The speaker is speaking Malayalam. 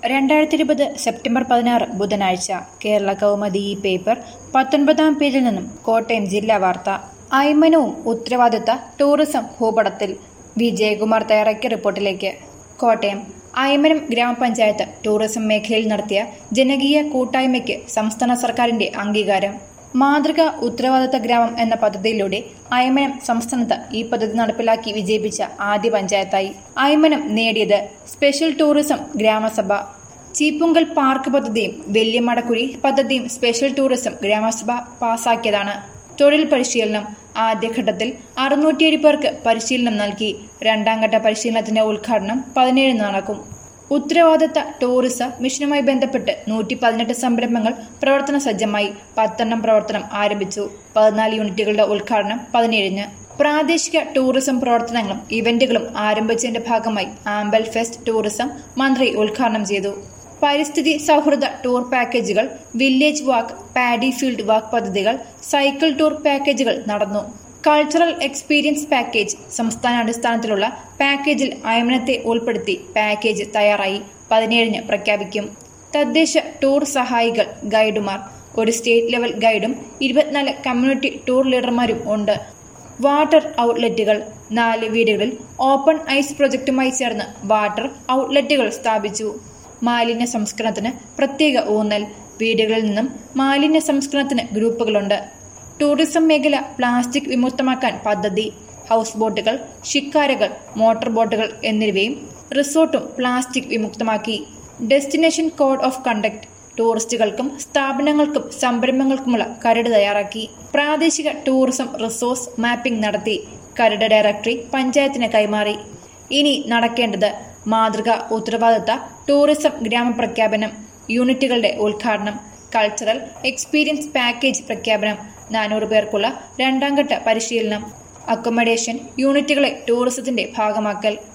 രണ്ടായിരത്തി ഇരുപത് സെപ്റ്റംബർ പതിനാറ് ബുധനാഴ്ച കേരള കൗമുദി ഈ പേപ്പർ പത്തൊൻപതാം പേജിൽ നിന്നും കോട്ടയം ജില്ലാ വാർത്ത അയ്മനവും ഉത്തരവാദിത്ത ടൂറിസം ഭൂപടത്തിൽ വി ജയകുമാർ തയ്യാറാക്കിയ റിപ്പോർട്ടിലേക്ക് കോട്ടയം അയ്മനം ഗ്രാമപഞ്ചായത്ത് ടൂറിസം മേഖലയിൽ നടത്തിയ ജനകീയ കൂട്ടായ്മയ്ക്ക് സംസ്ഥാന സർക്കാരിന്റെ അംഗീകാരം മാതൃക ഉത്തരവാദിത്ത ഗ്രാമം എന്ന പദ്ധതിയിലൂടെ അയമനം സംസ്ഥാനത്ത് ഈ പദ്ധതി നടപ്പിലാക്കി വിജയിപ്പിച്ച ആദ്യ പഞ്ചായത്തായി അയമനം നേടിയത് സ്പെഷ്യൽ ടൂറിസം ഗ്രാമസഭ ചീപ്പുങ്കൽ പാർക്ക് പദ്ധതിയും വെല്യമടക്കുരി പദ്ധതിയും സ്പെഷ്യൽ ടൂറിസം ഗ്രാമസഭ പാസാക്കിയതാണ് തൊഴിൽ പരിശീലനം ആദ്യഘട്ടത്തിൽ അറുന്നൂറ്റിയേഴ് പേർക്ക് പരിശീലനം നൽകി രണ്ടാം ഘട്ട പരിശീലനത്തിന്റെ ഉദ്ഘാടനം പതിനേഴിന് നടക്കും ഉത്തരവാദിത്ത ടൂറിസം മിഷനുമായി ബന്ധപ്പെട്ട് നൂറ്റി പതിനെട്ട് സംരംഭങ്ങൾ പ്രവർത്തന സജ്ജമായി പത്തെണ്ണം പ്രവർത്തനം ആരംഭിച്ചു പതിനാല് യൂണിറ്റുകളുടെ ഉദ്ഘാടനം പതിനേഴിന് പ്രാദേശിക ടൂറിസം പ്രവർത്തനങ്ങളും ഇവന്റുകളും ആരംഭിച്ചതിന്റെ ഭാഗമായി ആംബൽ ഫെസ്റ്റ് ടൂറിസം മന്ത്രി ഉദ്ഘാടനം ചെയ്തു പരിസ്ഥിതി സൗഹൃദ ടൂർ പാക്കേജുകൾ village walk paddy field walk പദ്ധതികൾ സൈക്കിൾ ടൂർ പാക്കേജുകൾ നടന്നു കൾച്ചറൽ എക്സ്പീരിയൻസ് പാക്കേജ് സംസ്ഥാനാടിസ്ഥാനത്തിലുള്ള പാക്കേജിൽ അയമനത്തെ ഉൾപ്പെടുത്തി പാക്കേജ് തയ്യാറായി പതിനേഴിന് പ്രഖ്യാപിക്കും തദ്ദേശ ടൂർ സഹായികൾ ഗൈഡുമാർ ഒരു സ്റ്റേറ്റ് ലെവൽ ഗൈഡും ഇരുപത്തിനാല് കമ്മ്യൂണിറ്റി ടൂർ ലീഡർമാരും ഉണ്ട് വാട്ടർ ഔട്ട്ലെറ്റുകൾ നാല് വീടുകളിൽ ഓപ്പൺ ഐസ് പ്രൊജക്ടുമായി ചേർന്ന് വാട്ടർ ഔട്ട്ലെറ്റുകൾ സ്ഥാപിച്ചു മാലിന്യ സംസ്കരണത്തിന് പ്രത്യേക ഊന്നൽ വീടുകളിൽ നിന്നും മാലിന്യ സംസ്കരണത്തിന് ഗ്രൂപ്പുകളുണ്ട് ടൂറിസം മേഖല പ്ലാസ്റ്റിക് വിമുക്തമാക്കാൻ പദ്ധതി ഹൗസ് ബോട്ടുകൾ ഷിക്കാരകൾ മോട്ടോർ ബോട്ടുകൾ എന്നിവയും റിസോർട്ടും പ്ലാസ്റ്റിക് വിമുക്തമാക്കി ഡെസ്റ്റിനേഷൻ കോഡ് ഓഫ് കണ്ടക്ട് ടൂറിസ്റ്റുകൾക്കും സ്ഥാപനങ്ങൾക്കും സംരംഭങ്ങൾക്കുമുള്ള കരട് തയ്യാറാക്കി പ്രാദേശിക ടൂറിസം റിസോഴ്സ് മാപ്പിംഗ് നടത്തി കരട് ഡയറക്ടറി പഞ്ചായത്തിന് കൈമാറി ഇനി നടക്കേണ്ടത് മാതൃക ഉത്തരവാദിത്ത ടൂറിസം ഗ്രാമപ്രഖ്യാപനം യൂണിറ്റുകളുടെ ഉദ്ഘാടനം കൾച്ചറൽ എക്സ്പീരിയൻസ് പാക്കേജ് പ്രഖ്യാപനം നാനൂറ് പേർക്കുള്ള രണ്ടാം ഘട്ട പരിശീലനം അക്കൊമഡേഷൻ യൂണിറ്റുകളെ ടൂറിസത്തിന്റെ ഭാഗമാക്കൽ